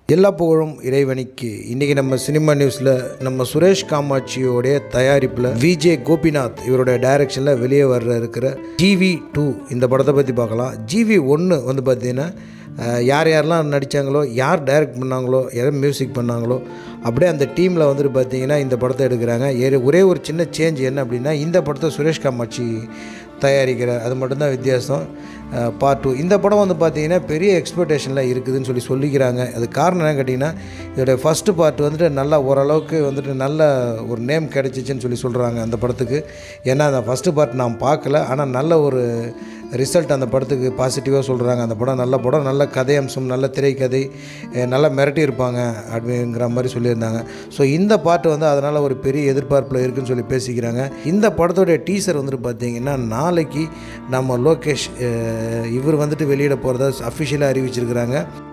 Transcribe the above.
எல்லா புகழும் இறைவனிக்கு இன்றைக்கி நம்ம சினிமா நியூஸில் நம்ம சுரேஷ் காமாட்சியோடைய தயாரிப்பில் விஜே கோபிநாத் இவருடைய டைரக்ஷனில் வெளியே வர்ற இருக்கிற ஜிவி டூ இந்த படத்தை பற்றி பார்க்கலாம் ஜிவி ஒன்று வந்து பார்த்திங்கன்னா அஹ், யார் யாரெல்லாம் நடித்தாங்களோ யார் டைரக்ட் பண்ணாங்களோ யார் மியூசிக் பண்ணாங்களோ அப்படியே அந்த டீமில் வந்துட்டு பார்த்தீங்கன்னா இந்த படத்தை எடுக்கிறாங்க ஏறு- ஒரே ஒரு சின்ன சேஞ்ச் என்ன அப்படின்னா இந்த படத்தை சுரேஷ் காமாட்சி தயாரிக்கிற அது மட்டும்தான் வித்தியாசம் பார்ட் டூ இந்த படம் வந்து பார்த்தீங்கன்னா பெரிய எக்ஸ்பெக்டேஷனில் இருக்குதுன்னு சொல்லி சொல்லிக்கிறாங்க அது காரணம் என்னன்னு கேட்டிங்கன்னா இதோடைய ஃபஸ்ட்டு பார்ட் வந்துட்டு நல்லா ஓரளவுக்கு வந்துட்டு நல்ல ஒரு நேம் கிடைச்சிச்சின்னு சொல்லி சொல்கிறாங்க அந்த படத்துக்கு ஏன்னா அந்த ஃபஸ்ட்டு பார்ட் நான் பார்க்கல ஆனால் நல்ல ஒரு ரிசல்ட் அந்த படத்துக்கு பாசிட்டிவாக சொல்கிறாங்க அந்த படம் நல்ல படம் நல்ல கதை அம்சம் நல்ல திரைக்கதை அஹ் நல்லா மிரட்டி இருப்பாங்க அப்படிங்கிற மாதிரி சொல்லியிருந்தாங்க ஸோ இந்த பாட்டு வந்து அதனால் ஒரு பெரிய எதிர்பார்ப்பில் இருக்குன்னு சொல்லி பேசிக்கிறாங்க இந்த படத்தோடைய டீசர் வந்துட்டு பார்த்தீங்கன்னா நாளைக்கு நம்ம லோகேஷ் அஹ், இவர் வந்துட்டு வெளியிட போகிறதா அஃபிஷியலாக அறிவிச்சிருக்கிறாங்க